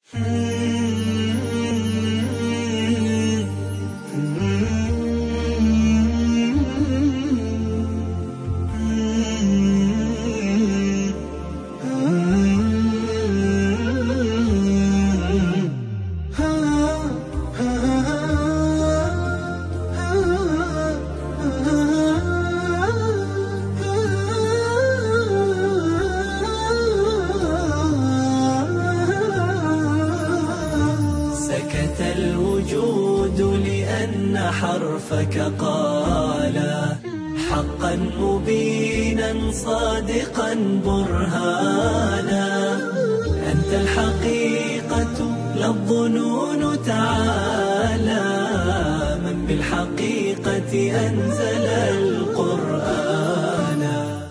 سكت الوجود لأن حرفك قال حقا مبينا صادقا برهانا أنت الحقيقة لا الظنون تعالى من بالحقيقة أنزل القرآن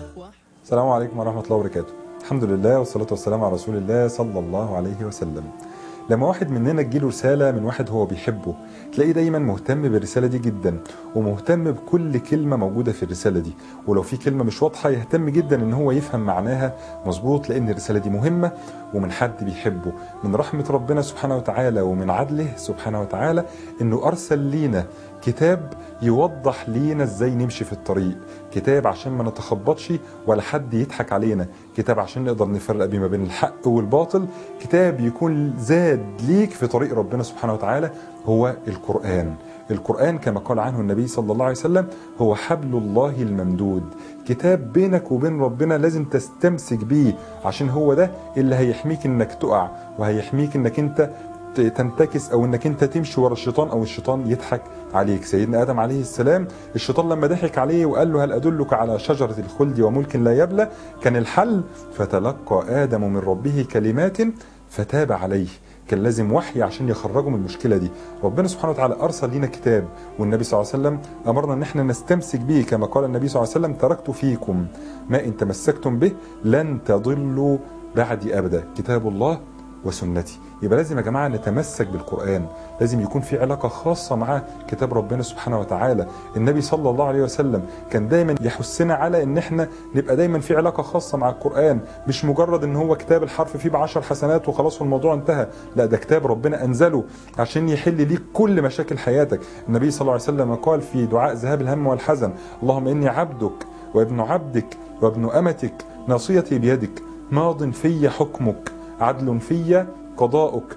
السلام عليكم ورحمة الله وبركاته الحمد لله والصلاة والسلام على رسول الله صلى الله عليه وسلم لما واحد مننا تجيله رسالة من واحد هو بيحبه تلاقيه دايما مهتم بالرسالة دي جدا ومهتم بكل كلمة موجودة في الرسالة دي ولو في كلمة مش واضحة يهتم جدا ان هو يفهم معناها مظبوط لان الرسالة دي مهمة ومن حد بيحبه من رحمة ربنا سبحانه وتعالى ومن عدله سبحانه وتعالى انه ارسل لينا كتاب يوضح لينا ازاي نمشي في الطريق كتاب عشان ما نتخبطش ولا حد يضحك علينا كتاب عشان نقدر نفرق بين ما بين الحق والباطل كتاب يكون زاد ليك في طريق ربنا سبحانه وتعالى هو القرآن القرآن كما قال عنه النبي صلى الله عليه وسلم هو حبل الله الممدود كتاب بينك وبين ربنا لازم تستمسك بيه عشان هو ده اللي هيحميك انك تقع وهيحميك انك انت تنتكس او انك انت تمشي ورا الشيطان او الشيطان يضحك عليك سيدنا ادم عليه السلام الشيطان لما ضحك عليه وقال له هل ادلك على شجره الخلد وملك لا يبلى كان الحل فتلقى ادم من ربه كلمات فتاب عليه كان لازم وحي عشان يخرجوا من المشكله دي ربنا سبحانه وتعالى ارسل لنا كتاب والنبي صلى الله عليه وسلم امرنا ان احنا نستمسك به كما قال النبي صلى الله عليه وسلم تركت فيكم ما ان تمسكتم به لن تضلوا بعدي ابدا كتاب الله وسنتي يبقى لازم يا جماعه نتمسك بالقران لازم يكون في علاقه خاصه مع كتاب ربنا سبحانه وتعالى النبي صلى الله عليه وسلم كان دايما يحثنا على ان احنا نبقى دايما في علاقه خاصه مع القران مش مجرد ان هو كتاب الحرف فيه بعشر حسنات وخلاص والموضوع انتهى لا ده كتاب ربنا انزله عشان يحل ليك كل مشاكل حياتك النبي صلى الله عليه وسلم قال في دعاء ذهاب الهم والحزن اللهم اني عبدك وابن عبدك وابن امتك ناصيتي بيدك ماض في حكمك عدل في قضاؤك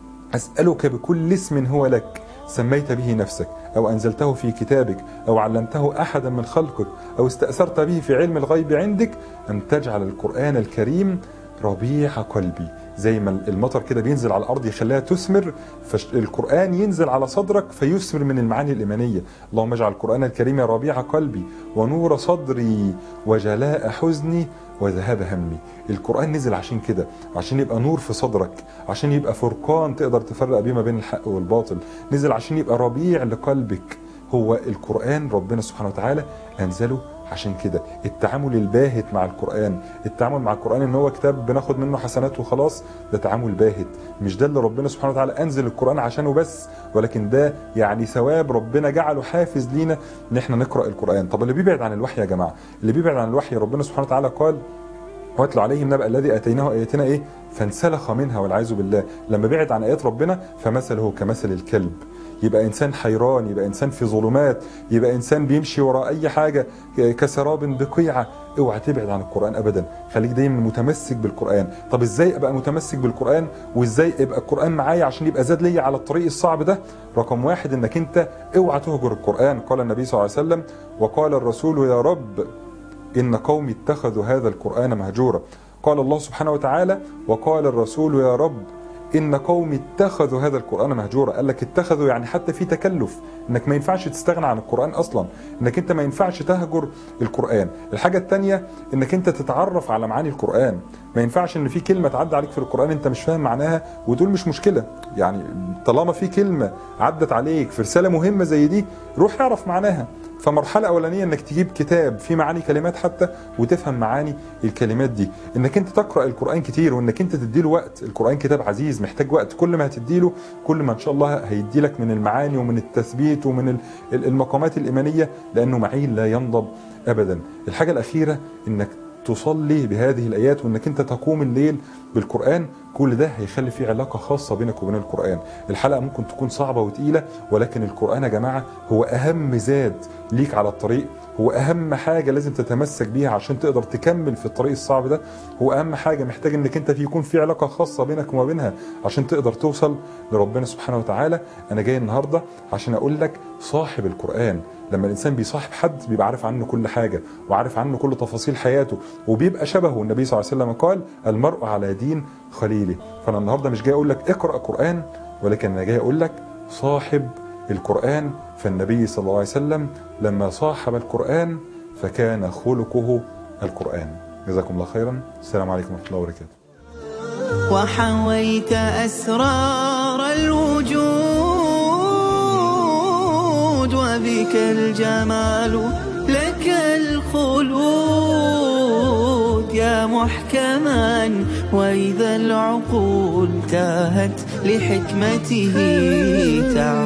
أسألك بكل اسم هو لك سميت به نفسك أو أنزلته في كتابك أو علمته أحدا من خلقك أو استأثرت به في علم الغيب عندك أن تجعل القرآن الكريم ربيع قلبي زي ما المطر كده بينزل على الارض يخليها تثمر فالقران ينزل على صدرك فيثمر من المعاني الايمانيه اللهم اجعل القران الكريم ربيع قلبي ونور صدري وجلاء حزني وذهاب همي القرآن نزل عشان كده عشان يبقى نور في صدرك عشان يبقى فرقان تقدر تفرق بيه ما بين الحق والباطل نزل عشان يبقى ربيع لقلبك هو القرآن ربنا سبحانه وتعالى أنزله عشان كده التعامل الباهت مع القرآن التعامل مع القرآن ان هو كتاب بناخد منه حسنات وخلاص ده تعامل باهت مش ده اللي ربنا سبحانه وتعالى انزل القرآن عشانه بس ولكن ده يعني ثواب ربنا جعله حافز لينا ان احنا نقرأ القرآن طب اللي بيبعد عن الوحي يا جماعة اللي بيبعد عن الوحي ربنا سبحانه وتعالى قال واتلو عليهم نبأ الذي اتيناه اياتنا ايه فانسلخ منها والعياذ بالله لما بعد عن ايات ربنا فمثله كمثل الكلب يبقى انسان حيران يبقى انسان في ظلمات يبقى انسان بيمشي وراء اي حاجه كسراب بقيعه اوعى تبعد عن القران ابدا خليك دايما متمسك بالقران طب ازاي ابقى متمسك بالقران وازاي يبقى القران معايا عشان يبقى زاد ليا على الطريق الصعب ده رقم واحد انك انت اوعى تهجر القران قال النبي صلى الله عليه وسلم وقال الرسول يا رب ان قومي اتخذوا هذا القران مهجورا قال الله سبحانه وتعالى وقال الرسول يا رب ان قوم اتخذوا هذا القران مهجورا قال لك اتخذوا يعني حتى في تكلف انك ما ينفعش تستغنى عن القران اصلا انك انت ما ينفعش تهجر القران الحاجه الثانيه انك انت تتعرف على معاني القران ما ينفعش ان في كلمه تعدي عليك في القران انت مش فاهم معناها ودول مش مشكله يعني طالما في كلمه عدت عليك في رساله مهمه زي دي روح اعرف معناها فمرحلة أولانية إنك تجيب كتاب فيه معاني كلمات حتى وتفهم معاني الكلمات دي إنك أنت تقرأ القرآن كتير وإنك أنت تديله وقت القرآن كتاب عزيز محتاج وقت كل ما هتديله كل ما إن شاء الله هيديلك من المعاني ومن التثبيت ومن المقامات الإيمانية لأنه معين لا ينضب أبدا الحاجة الأخيرة إنك تصلي بهذه الايات وانك انت تقوم الليل بالقران كل ده هيخلي في علاقه خاصه بينك وبين القران الحلقه ممكن تكون صعبه وتقيله ولكن القران يا جماعه هو اهم زاد ليك على الطريق هو اهم حاجه لازم تتمسك بيها عشان تقدر تكمل في الطريق الصعب ده هو اهم حاجه محتاج انك انت في يكون في علاقه خاصه بينك وما بينها عشان تقدر توصل لربنا سبحانه وتعالى انا جاي النهارده عشان اقول لك صاحب القران لما الانسان بيصاحب حد بيبقى عارف عنه كل حاجه وعارف عنه كل تفاصيل حياته وبيبقى شبهه النبي صلى الله عليه وسلم قال المرء على دين خليله فانا النهارده مش جاي اقول لك اقرا قران ولكن انا جاي اقول لك صاحب القران فالنبي صلى الله عليه وسلم لما صاحب القران فكان خلقه القران جزاكم الله خيرا السلام عليكم ورحمه الله وبركاته وحويت أسرار الوجود وبك الجمال لك الخلود يا محكما وإذا العقول تاهت لحكمته تعود